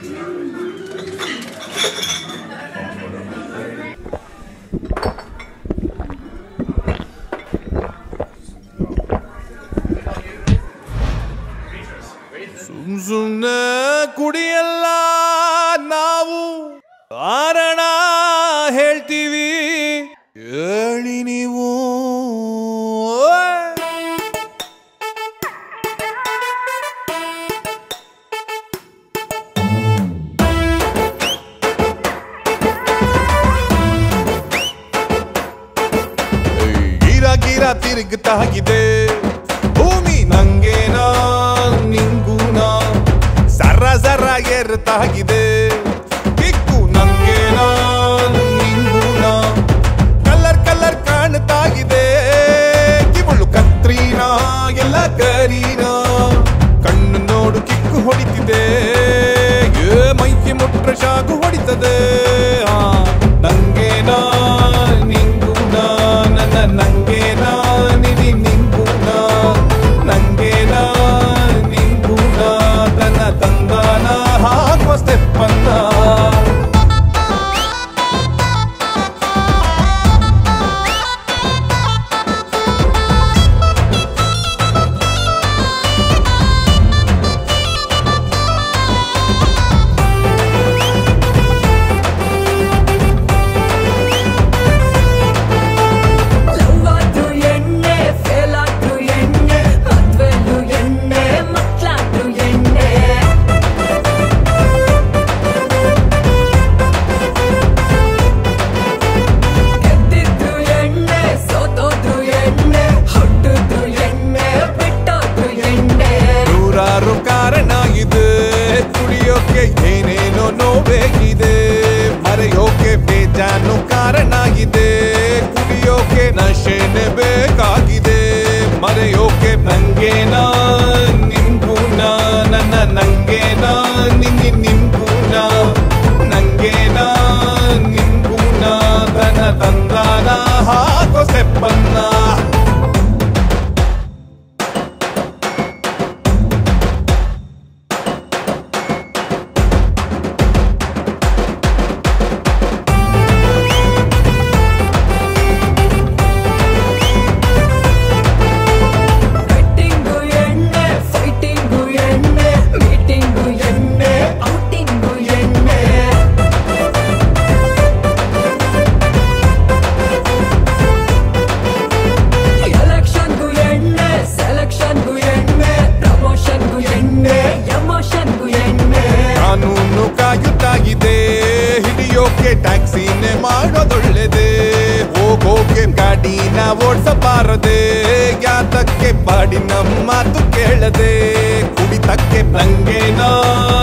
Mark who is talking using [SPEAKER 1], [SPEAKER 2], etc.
[SPEAKER 1] ಸುಮ್ ಸುಮ್ನೆ ಕುಡಿಯಲ್ಲ ನಾವು ಕಾರಣ ಹೇಳ್ತೀವಿ ಹೇಳಿ ನೀವು ಗೀರ ಗೀರ ತಿರುಗುತ್ತಾಗಿದೆ ಭೂಮಿ ನಂಗೇನ ನಿಂಗೂನ ಸರ ಸರ ಏರುತ್ತಾಗಿದೆ ಕಿಕ್ಕು ನಂಗೇನ ನಿಂಗೂನ ಕಲರ್ ಕಲರ್ ಕಾಣುತ್ತಾಗಿದೆ ಕಿವಳು ಕತ್ರೀನ ಎಲ್ಲ ಕರೀನ ಕಣ್ಣು ನೋಡು ಕಿಕ್ಕು ಹೊಡಿತಿದೆ ಏ ಮೈಗೆ ಮುಟ್ರ ಶಾಗು ಹೊಡಿತದೆ ಆ, ನಂಗೇನ ನಿಂಗೂನ ನನ್ನ ನಂಗೇನ ನಿನಿ ನಿಂಗೂನ ನಂಗೇನ ನಿಂಗೂನ ತನ್ನ ತಂದಾನ ಹಾಕುವ ಸ್ಟೆಪ್ಪನ್ನ
[SPEAKER 2] ಲವ್ ಆದ್ರೂ ಎಣ್ಣೆ ಫೇಲ್ ಆದ್ರೂ ಎಣ್ಣೆ ಮದ್ವೆಲು ಎಣ್ಣೆ ಮಕ್ಳಾದ್ರೂ ಎಣ್ಣೆ ಗೆದ್ದಿದ್ರು ಎಣ್ಣೆ ಸೋತೋದ್ರು ಎಣ್ಣೆ ಹುಟ್ಟಿದ್ರು ಎಣ್ಣೆ ಬಿಟ್ಟೋದ್ರು ಎಣ್ಣೆ
[SPEAKER 1] ನೂರಾರು ಕಾರಣ ಇದೆ ಕುಡಿಯೋಕೆ ಏನೇನೋ ನೋವೇಗಿದೆ ಮರೆಯೋಕೆ ಬೇಜಾನು ಕಾರಣ ಇದೆ ಕುಡಿಯೋಕೆ ನಶೆನೆ ಬೇಕಾಗಿದೆ ಮರೆಯೋಕೆ ನಂಗೇನ ನಿಂಗೂನ ನನ್ನ ನಂಗೇನ ನಿನ್ನಿ ನಿಂಗೂನ ನಂಗೇನ ನಿಂಗೂನ ತನ ತಂದಾನ ಹಾಕೋ ಸೆಪ್ಪನ್ನ
[SPEAKER 2] ಬೆಟ್ಟಿಂಗು ಎಣ್ಣೆ ಫೈಟಿಂಗು ಎಣ್ಣೆ ಮೀಟಿಂಗು ಎಣ್ಣೆ ಔಟಿಂಗು ಎಣ್ಣೆ ಎಲೆಕ್ಷನ್ಗೂ ಎಣ್ಣೆ ಸೆಲೆಕ್ಷನ್ಗೂ ಎಣ್ಣೆ ಪ್ರಮೋಷನ್ಗೂ ಎಣ್ಣೆ ಎಮೋಷನ್ಗೂ ಎಣ್ಣೆ
[SPEAKER 1] ಕಾನೂನು ಕಾಯುತ್ತಾಗಿದೆ ಹಿಡಿಯೋಕೆ ಟ್ಯಾಕ್ಸಿನೇ ಮಾಡೋದೊಳ್ಳೆದೆ ಹೋಗೋಕೆ ಗಾಡಿನ ಓಡಿಸಬಾರದೆ ಯಾತಕ್ಕೆ ಪಾಡಿ ನಮ್ಮ ಮಾತು ಕೇಳದೆ ಕುಡಿತಕ್ಕೆ ನಂಗೇನ